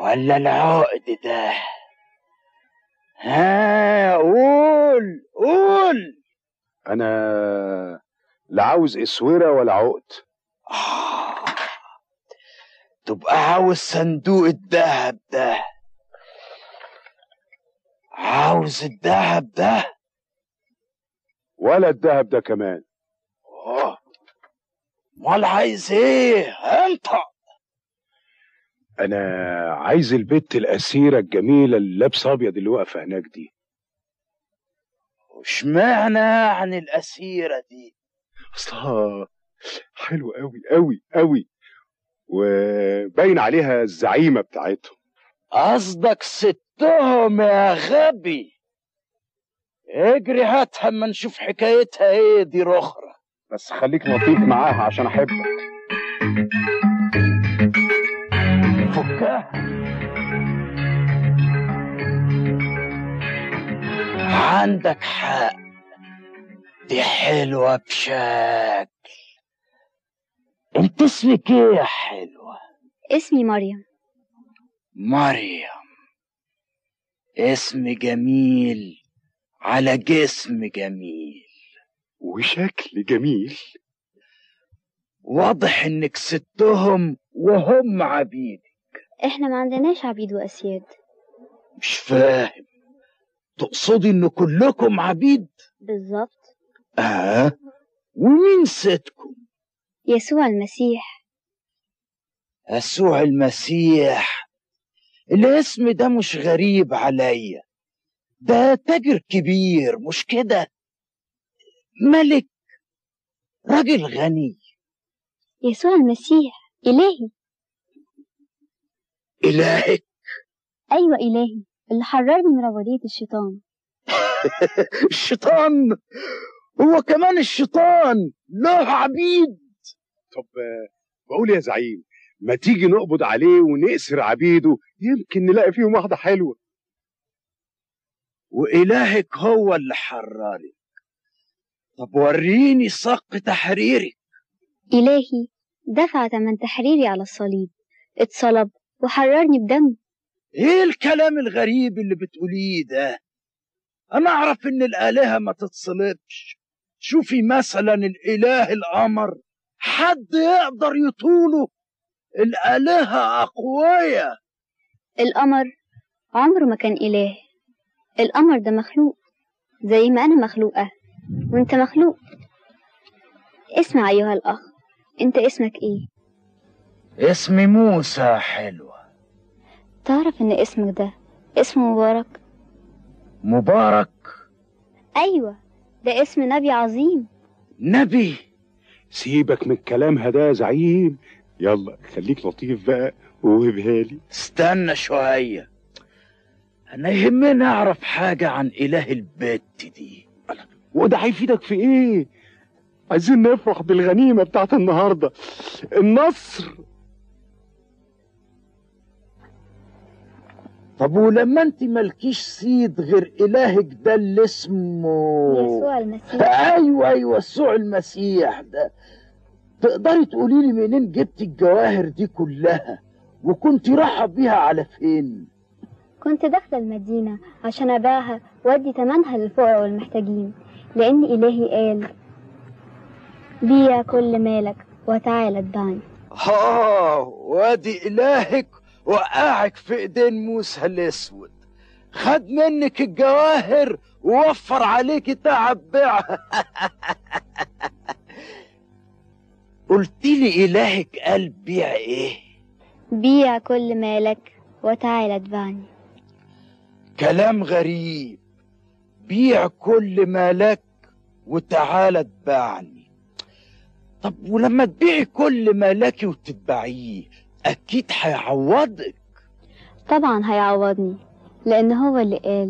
ولا العقد ده ها قول قول انا لا عاوز اسوره ولا عقد آه. تبقى عاوز صندوق الذهب ده عاوز الذهب ده ولا الذهب ده كمان اه امال عايز ايه انت انا عايز البت الاسيره الجميله اللي لابسه ابيض اللي واقفه هناك دي واشمعنى عن الاسيره دي اصلها حلوه قوي قوي قوي وباين عليها الزعيمه بتاعتهم قصدك ستهم يا غبي اجري هاتها اما نشوف حكايتها ايه دي رخرة بس خليك لطيف معاها عشان احبك فكها عندك حق دي حلوة بشكل انت اسمك ايه يا حلوة اسمي مريم مريم اسم جميل على جسم جميل وشكل جميل واضح انك ستهم وهم عبيد احنا ما عندناش عبيد واسياد مش فاهم تقصدي ان كلكم عبيد بالظبط اه ومين ستكم يسوع المسيح يسوع المسيح الاسم ده مش غريب عليا ده تاجر كبير مش كده ملك راجل غني يسوع المسيح إلهي إلهك أيوة إلهي اللي حررني من عبودية الشيطان الشيطان هو كمان الشيطان له عبيد طب آه، بقول يا زعيم ما تيجي نقبض عليه ونأسر عبيده يمكن نلاقي فيهم واحده حلوه وإلهك هو اللي حررك طب وريني صق تحريرك إلهي دفع ثمن تحريري على الصليب اتصلب وحررني بدم ايه الكلام الغريب اللي بتقوليه ده انا اعرف ان الالهه ما تتصلبش شوفي مثلا الاله القمر حد يقدر يطوله الالهه اقوياء القمر عمره ما كان إله القمر ده مخلوق زي ما أنا مخلوقة وأنت مخلوق اسمع أيها الأخ أنت اسمك إيه؟ اسمي موسى حلوة تعرف إن اسمك ده اسم مبارك؟ مبارك أيوة ده اسم نبي عظيم نبي سيبك من كلامها ده يا زعيم يلا خليك لطيف بقى ووهبها لي استنى شوية انا يهمني اعرف حاجة عن اله البت دي وده هيفيدك في ايه عايزين نفرح بالغنيمه بتاعت النهارده النصر طب ولما انت مالكيش سيد غير الهك ده اللي اسمه يسوع المسيح ايوه ايوه يسوع المسيح ده تقدري تقولي لي منين جبت الجواهر دي كلها وكنت رايحه بيها على فين كنت داخلة المدينة عشان أبيعها وأدي تمنها للفقراء والمحتاجين لأن إلهي قال بيع كل مالك وتعالى اتبعني اه وادي الهك وقعك في ايدين موسى الاسود خد منك الجواهر ووفر عليك تعب بيعها قلت لي الهك قال بيع ايه بيع كل مالك وتعالى اتبعني كلام غريب بيع كل ما لك وتعالى اتبعني طب ولما تبيعي كل ما لك وتتبعيه اكيد هيعوضك طبعا هيعوضني لأن هو اللي قال